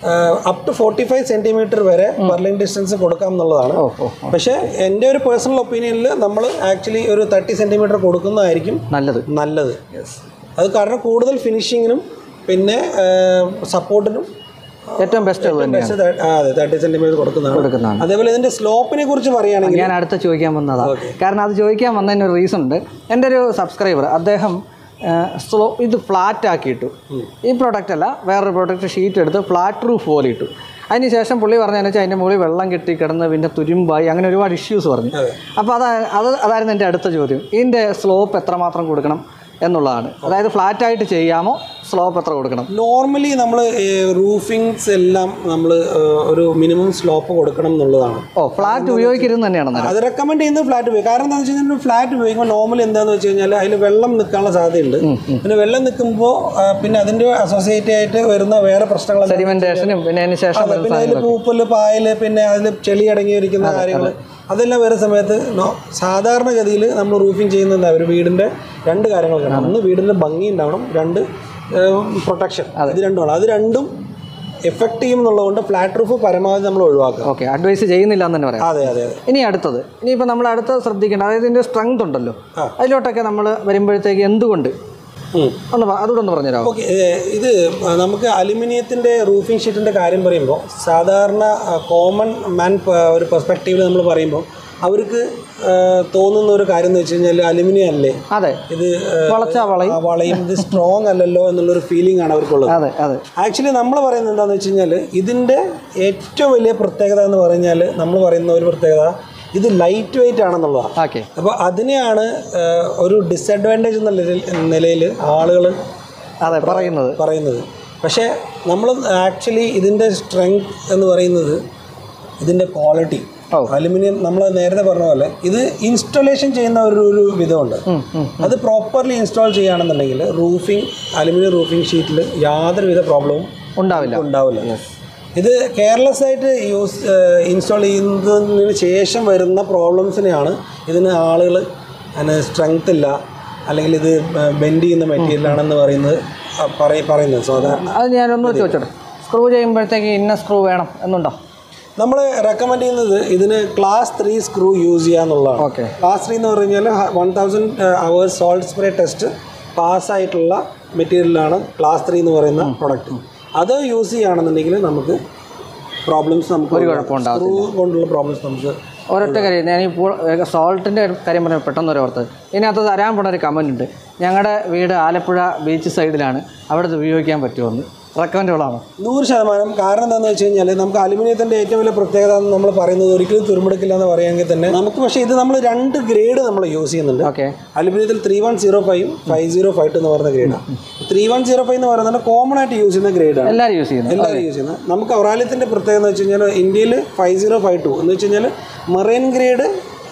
up to forty five centimetre വരെ ബർലിംഗ് ഡിസ്റ്റൻസ് കൊടുക്കാം എന്നുള്ളതാണ് ഓ ഓ പക്ഷേ എൻ്റെ ഒരു പേഴ്സണൽ ഒപ്പീനിയനിൽ നമ്മൾ ആക്ച്വലി ഒരു തേർട്ടി സെൻറ്റിമീറ്റർ കൊടുക്കുന്നതായിരിക്കും നല്ലത് നല്ലത് അത് കാരണം കൂടുതൽ ഫിനിഷിങ്ങിനും പിന്നെ സപ്പോർട്ടിനും ഏറ്റവും ബെസ്റ്റ് അത് തന്നെയാണ് ബെസ്റ്റ് അതെ തേർട്ടി സെൻറ്റിമീറ്റർ കൊടുക്കുന്നതാണ് കൊടുക്കുന്നതാണ് അതേപോലെ ഇതിൻ്റെ സ്ലോപ്പിനെ കുറിച്ച് പറയുകയാണെങ്കിൽ ഞാൻ അടുത്ത ചോദിക്കാൻ വന്നതാ കാരണം അത് ചോദിക്കാൻ വന്നതിന് ഒരു റീസൺ ഉണ്ട് എൻ്റെ ഒരു സബ്സ്ക്രൈബർ അദ്ദേഹം സ്ലോ ഇത് ഫ്ലാറ്റ് ആക്കിയിട്ടു ഈ പ്രോഡക്റ്റ് അല്ല വേറൊരു പ്രോഡക്റ്റ് ഷീറ്റ് എടുത്ത് ഫ്ലാറ്റ് റൂഫ് പോലെ ഇട്ടു അതിനുശേഷം പുള്ളി പറഞ്ഞതെന്ന് വെച്ചാൽ അതിൻ്റെ മുകളിൽ വെള്ളം കെട്ടി കിടന്ന് പിന്നെ തുരുമ്പായി അങ്ങനെ ഒരുപാട് ഇഷ്യൂസ് പറഞ്ഞു അപ്പോൾ അതാ അത് അതായിരുന്നു എൻ്റെ അടുത്ത ചോദ്യം ഇതിൻ്റെ സ്ലോപ്പ് എത്രമാത്രം കൊടുക്കണം എന്നുള്ളതാണ് അതായത് ഫ്ലാറ്റ് ആയിട്ട് ചെയ്യാമോ സ്ലോപ്പ് എത്ര കൊടുക്കണം നോർമലി നമ്മൾ റൂഫിങ്സ് എല്ലാം നമ്മൾ ഒരു മിനിമം സ്ലോപ്പ് കൊടുക്കണം എന്നുള്ളതാണ് ഓ ഫ്ലാറ്റ് ഉപയോഗിക്കരുത് തന്നെയാണ് അന്നേരം അത് റെക്കമെൻഡ് ചെയ്യുന്നത് ഫ്ലാറ്റ് ഉപയോഗിക്കും കാരണം എന്താണെന്ന് വെച്ച് കഴിഞ്ഞാൽ ഫ്ലാറ്റ് ഉപയോഗിക്കുമ്പോൾ നോർമലി എന്താണെന്ന് വെച്ച് കഴിഞ്ഞാൽ അതിൽ വെള്ളം നിൽക്കാനുള്ള സാധ്യതയുണ്ട് പിന്നെ വെള്ളം നിൽക്കുമ്പോൾ പിന്നെ അതിൻ്റെ അസോസിയേറ്റ് ആയിട്ട് വരുന്ന വേറെ പ്രശ്നങ്ങൾ എന്താ? സെഡിമെൻറ്റേഷനും പിന്നെ അതിന് ശേഷം അതെ, പിന്നെ അതിൽ പൂപ്പല് പായല് പിന്നെ അതിൽ ചെളി അടങ്ങിയിരിക്കുന്ന കാര്യങ്ങൾ അതെല്ലാം വരുന്ന സമയത്ത് നോ- സാധാരണഗതിയിൽ നമ്മൾ റൂഫിങ് ചെയ്യുന്നത് എന്താ ഒരു വീടിൻ്റെ രണ്ട് കാര്യങ്ങളൊക്കെ ഒന്ന് വീടിൻ്റെ ഭംഗി ഉണ്ടാവണം രണ്ട് പ്രൊട്ടക്ഷൻ ഇത് രണ്ടുമാണ് അത് രണ്ടും എഫക്റ്റ് ചെയ്യും എന്നുള്ളതുകൊണ്ട് ഫ്ലാറ്റ് റൂഫ് പരമാവധി നമ്മൾ ഒഴിവാക്കുക ഓക്കെ അഡ്വൈസ് ചെയ്യുന്നില്ല എന്ന് തന്നെ പറയാം അതെ അതെ അതെ ഇനി അടുത്തത് ഇനിയിപ്പോൾ നമ്മൾ അടുത്ത ശ്രദ്ധിക്കേണ്ട അതായത് ഇതിൻ്റെ സ്ട്രെങ്ത് ഉണ്ടല്ലോ ആ. അതിലോട്ടൊക്കെ നമ്മൾ വരുമ്പോഴത്തേക്ക് എന്തുകൊണ്ട് ഉം. ഒന്ന് പ- അതുകൂടെ ഒന്ന് പറഞ്ഞുതരാമോ ഓക്കെ ഇത് നമുക്ക് അലുമിനിയത്തിൻ്റെ റൂഫിംഗ് ഷീറ്റിൻ്റെ കാര്യം പറയുമ്പോൾ സാധാരണ കോമൺ മാൻ ഒരു പെർസ്പെക്റ്റീവിൽ നമ്മൾ പറയുമ്പോൾ അവർക്ക് ആ, തോന്നുന്ന ഒരു കാര്യം എന്ന് വെച്ച് കഴിഞ്ഞാൽ അലുമിനിയം അല്ലേ അതെ ഇത് ആ, വളച്ചാ വളയും ആ, വളയും ഇത് സ്ട്രോങ് അല്ലല്ലോ എന്നുള്ളൊരു ഫീലിംഗ് ആണ് അവർക്കുള്ളത് അതെ അതെ ആക്ച്വലി നമ്മൾ പറയുന്നത് എന്താണെന്ന് വെച്ച് കഴിഞ്ഞാൽ ഇതിൻ്റെ ഏറ്റവും വലിയ പ്രത്യേകത എന്ന് പറഞ്ഞാൽ നമ്മൾ പറയുന്ന ഒരു പ്രത്യേകത ഇത് ലൈറ്റ് വെയിറ്റ് ആണെന്നുള്ളതാണ് ഓക്കെ അപ്പോൾ അതിനെയാണ് ആ, ഒരു ഡിസഡ്വാൻറ്റേജ് എന്ന നിലയിൽ ആളുകൾ അതെ പറയുന്നത് പറയുന്നത് പക്ഷേ നമ്മൾ ആക്ച്വലി ഇതിൻ്റെ സ്ട്രെങ്ത് എന്ന് പറയുന്നത് ഇതിൻ്റെ ക്വാളിറ്റി ഓ. അലുമിനിയം നമ്മൾ നേരത്തെ പറഞ്ഞ പോലെ ഇത് ഇൻസ്റ്റലേഷൻ ചെയ്യുന്ന ഒരു ഒരു വിധമുണ്ട് ഉം, ഉം. അത് പ്രോപ്പർലി ഇൻസ്റ്റാൾ ചെയ്യുകയാണെന്നുണ്ടെങ്കിൽ റൂഫിംഗ് അലുമിനിയം റൂഫിംഗ് ഷീറ്റിൽ യാതൊരുവിധ പ്രോബ്ലവും ഉണ്ടാവില്ല ഉണ്ടാവില്ല ഇത് കെയർലെസ് ആയിട്ട് യൂസ് ഇൻസ്റ്റാൾ ചെയ്യുന്നതിന് ശേഷം വരുന്ന പ്രോബ്ലംസിനെയാണ് ഇതിന് ആളുകൾ അതിന് സ്ട്രെങ്ത് ഇല്ല അല്ലെങ്കിൽ ഇത് ബെൻഡ് ചെയ്യുന്ന മെറ്റീരിയൽ ആണെന്ന് പറയുന്നത് ആ, പറയ പറയുന്നത് സാധാരണ അത് ഞാനൊന്ന് ചോദിച്ചോട്ടെ സ്ക്രൂ ചെയ്യുമ്പോഴത്തേക്ക് ഇന്ന സ്ക്രൂ വേണം എന്നുണ്ടോ നമ്മൾ റെക്കമെൻഡ് ചെയ്യുന്നത് ഇതിന് ക്ലാസ് ത്രീ സ്ക്രൂ യൂസ് ചെയ്യുക എന്നുള്ളതാണ് ഓക്കെ ക്ലാസ് ത്രീ എന്ന് പറഞ്ഞു കഴിഞ്ഞാൽ one thousand hours salt spray test പാസ്സായിട്ടുള്ള മെറ്റീരിയലാണ് ക്ലാസ് ത്രീ എന്ന് പറയുന്ന പ്രൊഡക്റ്റ് അത് യൂസ് ചെയ്യുകയാണെന്നുണ്ടെങ്കിൽ നമുക്ക് പ്രോബ്ലംസ് നമുക്ക് ഒരു കുഴപ്പമുണ്ടാവില്ല സ്ക്രൂ കൊണ്ടുള്ള പ്രോബ്ലംസ് നമുക്ക് ഒരൊറ്റ കാര്യം ഞാൻ ഇപ്പോൾ സോൾട്ടിൻ്റെ കാര്യം പറഞ്ഞാൽ പെട്ടെന്ന് ഒരു ഓർത്ത് ഇതിനകത്ത് തരാൻ പോണ ഒരു കമൻ്റ് ഉണ്ട് ഞങ്ങളുടെ വീട് ആലപ്പുഴ ബീച്ച് സൈഡിലാണ് അവിടെ ഇത് ഉപയോഗിക്കാൻ പറ്റുമെന്ന് റെക്കമെൻഡുകളാണ് നൂറ് ശതമാനം കാരണം എന്താണെന്ന് വെച്ച് കഴിഞ്ഞാൽ നമുക്ക് അലുമിനിയത്തിൻ്റെ ഏറ്റവും വലിയ പ്രത്യേകത എന്ന് നമ്മൾ പറയുന്നത് ഒരിക്കലും തുരുമ്പെടുക്കില്ല എന്ന് പറയുമെങ്കിൽ തന്നെ നമുക്ക് പക്ഷേ ഇത് നമ്മൾ രണ്ട് ഗ്രേഡ് നമ്മൾ യൂസ് ചെയ്യുന്നുണ്ട് ഓക്കെ അലുമിനിയത്തിൽ three one zero five five zero five two എന്ന് പറയുന്ന ഗ്രേഡാണ് ത്രീ വൺ സീറോ ഫൈവ് എന്ന് പറയുന്നത് കോമൺ ആയിട്ട് യൂസ് ചെയ്യുന്ന ഗ്രേഡാണ് എല്ലാവരും യൂസ് ചെയ്യുന്നത് എല്ലാവരും യൂസ് ചെയ്യുന്നത് നമുക്ക് ഒറാലിയത്തിൻ്റെ പ്രത്യേകത എന്ന് വെച്ച് കഴിഞ്ഞാൽ ഇന്ത്യയിൽ ഫൈവ് സീറോ ഫൈവ് ടു എന്ന് വെച്ച് കഴിഞ്ഞാൽ മെറൈൻ ഗ്രേഡ്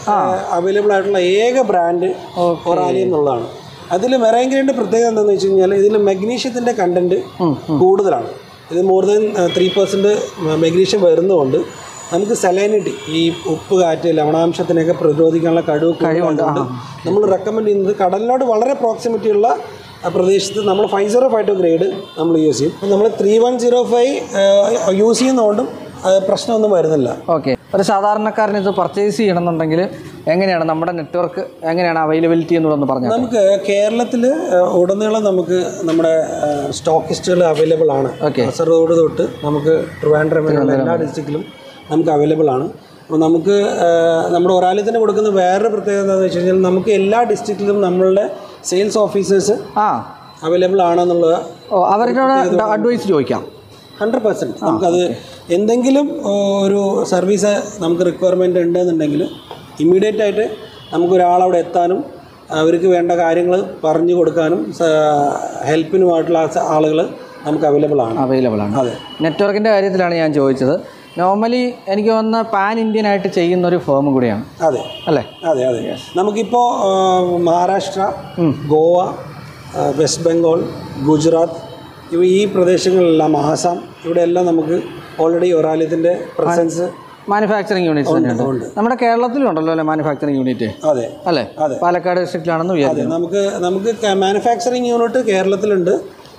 അവൈലബിൾ ആയിട്ടുള്ള ഏക ബ്രാൻഡ് ഒറാലിയം എന്നുള്ളതാണ് അതിൽ മെറൈൻ ഗ്രേഡിൻ്റെ പ്രത്യേകത എന്താണെന്ന് വെച്ച് കഴിഞ്ഞാൽ ഇതിൽ മെഗ്നീഷ്യത്തിൻ്റെ കണ്ടൻറ്റ് കൂടുതലാണ് ഇത് more than three percent magnesium വരുന്നതുകൊണ്ട് നമുക്ക് സലൈനിറ്റി ഈ ഉപ്പ് കാറ്റ് ലവണാംശത്തിനെയൊക്കെ പ്രതിരോധിക്കാനുള്ള കഴിവ് കൂടുതലുണ്ട് നമ്മൾ റെക്കമെൻഡ് ചെയ്യുന്നത് കടലിനോട് വളരെ പ്രോക്സിമിറ്റി ഉള്ള ആ പ്രദേശത്ത് നമ്മൾ five zero five two grade നമ്മൾ യൂസ് ചെയ്യും അപ്പം നമ്മൾ three one zero five use ചെയ്യുന്നതുകൊണ്ടും അത് പ്രശ്നമൊന്നും വരുന്നില്ല ഓക്കെ ഒരു സാധാരണക്കാരന് ഇത് പർച്ചേസ് ചെയ്യണമെന്നുണ്ടെങ്കിൽ എങ്ങനെയാണ് നമ്മുടെ നെറ്റ്വർക്ക് എങ്ങനെയാണ് അവൈലബിലിറ്റി എന്നുള്ളതൊന്ന് പറഞ്ഞാൽ നമുക്ക് കേരളത്തിൽ ഉടനീളം നമുക്ക് നമ്മുടെ സ്റ്റോക്കിസ്റ്റുകൾ അവൈലബിൾ ആണ് Okay. കാസർഗോഡ് തൊട്ട് നമുക്ക് ട്രിവാൻഡ്രം വരെയുള്ള എല്ലാ ഡിസ്ട്രിക്റ്റിലും നമുക്ക് അവൈലബിൾ ആണ് അപ്പോൾ നമുക്ക് ആ, നമ്മുടെ ഒരാലത്തിന് കൊടുക്കുന്ന വേറൊരു പ്രത്യേകത എന്താണെന്ന് വെച്ച് കഴിഞ്ഞാൽ നമുക്ക് എല്ലാ ഡിസ്ട്രിക്റ്റിലും നമ്മളുടെ സെയിൽസ് ഓഫീസേഴ്സ് ആ അവൈലബിൾ ആണെന്നുള്ളത് ഓ അവരോട് അഡ്വൈസ് ചോദിക്കാം ഹൺഡ്രഡ് പെർസെൻറ്റ് നമുക്കത് എന്തെങ്കിലും ഓ, ഒരു സർവീസ് നമുക്ക് റിക്വയർമെൻറ്റ് ഉണ്ടെന്നുണ്ടെങ്കിൽ ഇമ്മീഡിയറ്റ് ആയിട്ട് നമുക്കൊരാളവിടെ എത്താനും അവർക്ക് വേണ്ട കാര്യങ്ങൾ പറഞ്ഞു കൊടുക്കാനും ഹെൽപ്പിനുമായിട്ടുള്ള ആളുകൾ നമുക്ക് അവൈലബിൾ ആണ് അവൈലബിൾ ആണ് അതെ നെറ്റ്വർക്കിൻ്റെ കാര്യത്തിലാണ് ഞാൻ ചോദിച്ചത് നോർമലി എനിക്ക് തോന്നുന്ന പാൻ ഇന്ത്യൻ ആയിട്ട് ചെയ്യുന്ന ഒരു ഫേം കൂടിയാണ് അതെ അല്ലേ അതെ അതെ നമുക്കിപ്പോൾ മഹാരാഷ്ട്ര ഗോവ ആ, വെസ്റ്റ് ബംഗാൾ ഗുജറാത്ത് ഇവ ഈ പ്രദേശങ്ങളിലെല്ലാം ആസാം ഇവിടെയെല്ലാം നമുക്ക് ഓൾറെഡി ഒറാലിയത്തിൻ്റെ പ്രസൻസ് മാനുഫാക്ചറിങ് യൂണിറ്റ്സ് തന്നെയുണ്ട് ഉണ്ട്. നമ്മുടെ കേരളത്തിലും ഉണ്ടല്ലോ അല്ലേ മാനുഫാക്ചറിങ് യൂണിറ്റ് അതെ അല്ലേ അതെ. പാലക്കാട് ഡിസ്ട്രിക്റ്റിലാണെന്ന് അതെ വിചാരിക്കുന്നു നമുക്ക് നമുക്ക് മാനുഫാക്ചറിങ് യൂണിറ്റ് കേരളത്തിലുണ്ട്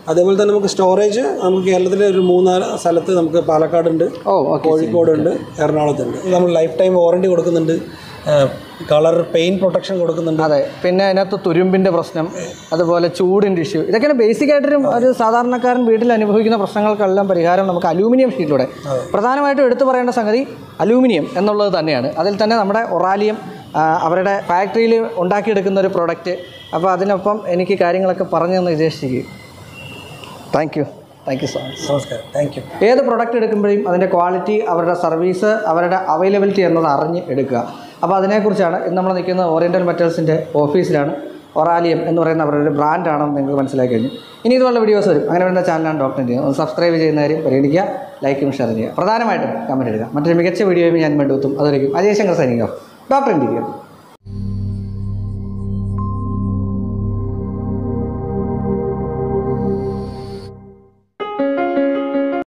അതേപോലെ തന്നെ നമുക്ക് സ്റ്റോറേജ് നമുക്ക് കേരളത്തിലെ ഒരു മൂന്നാല് സ്ഥലത്ത് നമുക്ക് പാലക്കാടുണ്ട് ഓ ഓക്കെ കോഴിക്കോടുണ്ട് എറണാകുളത്തുണ്ട് നമ്മൾ ലൈഫ് ടൈം വാറണ്ടി കൊടുക്കുന്നുണ്ട് കളർ പെയിൻ പ്രൊട്ടക്ഷൻ കൊടുക്കുന്നുണ്ട് അതെ പിന്നെ അതിനകത്ത് തുരുമ്പിൻ്റെ പ്രശ്നം അതുപോലെ ചൂടിൻ്റെ ഇഷ്യൂ ഇതൊക്കെയാണ് ബേസിക് ആയിട്ടൊരു ഒരു സാധാരണക്കാരൻ വീട്ടിൽ അനുഭവിക്കുന്ന പ്രശ്നങ്ങൾക്കെല്ലാം പരിഹാരം നമുക്ക് അലൂമിനിയം ഷീറ്റിലൂടെ പ്രധാനമായിട്ടും എടുത്തു പറയേണ്ട സംഗതി അലൂമിനിയം എന്നുള്ളത് തന്നെയാണ് അതിൽ തന്നെ നമ്മുടെ ഒറാലിയം ആ, അവരുടെ ഫാക്ടറിയിൽ ഉണ്ടാക്കിയെടുക്കുന്ന ഒരു പ്രോഡക്റ്റ് അപ്പോൾ അതിനൊപ്പം എനിക്ക് കാര്യങ്ങളൊക്കെ പറഞ്ഞു തന്ന് ഉദ്ദേശിക്കുക thank you thank you so much നമസ്കാരം താങ്ക് യു ഏത് പ്രൊഡക്റ്റ് എടുക്കുമ്പോഴും അതിൻ്റെ ക്വാളിറ്റി അവരുടെ സർവീസ് അവരുടെ അവൈലബിലിറ്റി എന്നത് അറിഞ്ഞ് എടുക്കുക അപ്പോൾ അതിനെക്കുറിച്ചാണ് ഇന്ന് നമ്മൾ നിൽക്കുന്ന ഓറിയൻ്റൽ മെറ്റൽസിൻ്റെ ഓഫീസിലാണ് ഒറാലിയം എന്ന് പറയുന്ന അവരുടെ ഒരു ബ്രാൻഡാണെന്ന് നിങ്ങൾക്ക് മനസ്സിലാക്കി കഴിഞ്ഞു ഇനി ഇതുപോലുള്ള വീഡിയോസ് വരും അങ്ങനെ വരുന്ന ചാനലാണ് ഡോക്ടർ ഇന്ത്യ ഒന്ന് സബ്സ്ക്രൈബ് ചെയ്യുന്ന കാര്യം പരിഗണിക്കുക ലൈക്കും ഷെയർ ചെയ്യുക പ്രധാനമായിട്ടും കമൻറ്റ് ഇടുക മറ്റൊരു മികച്ച വീഡിയോയും ഞാൻ വേണ്ടി എത്തും അതുവരെയും അജയ് ശങ്കർ സൈനിക ഡോക്ടർ ഇന്ത്യ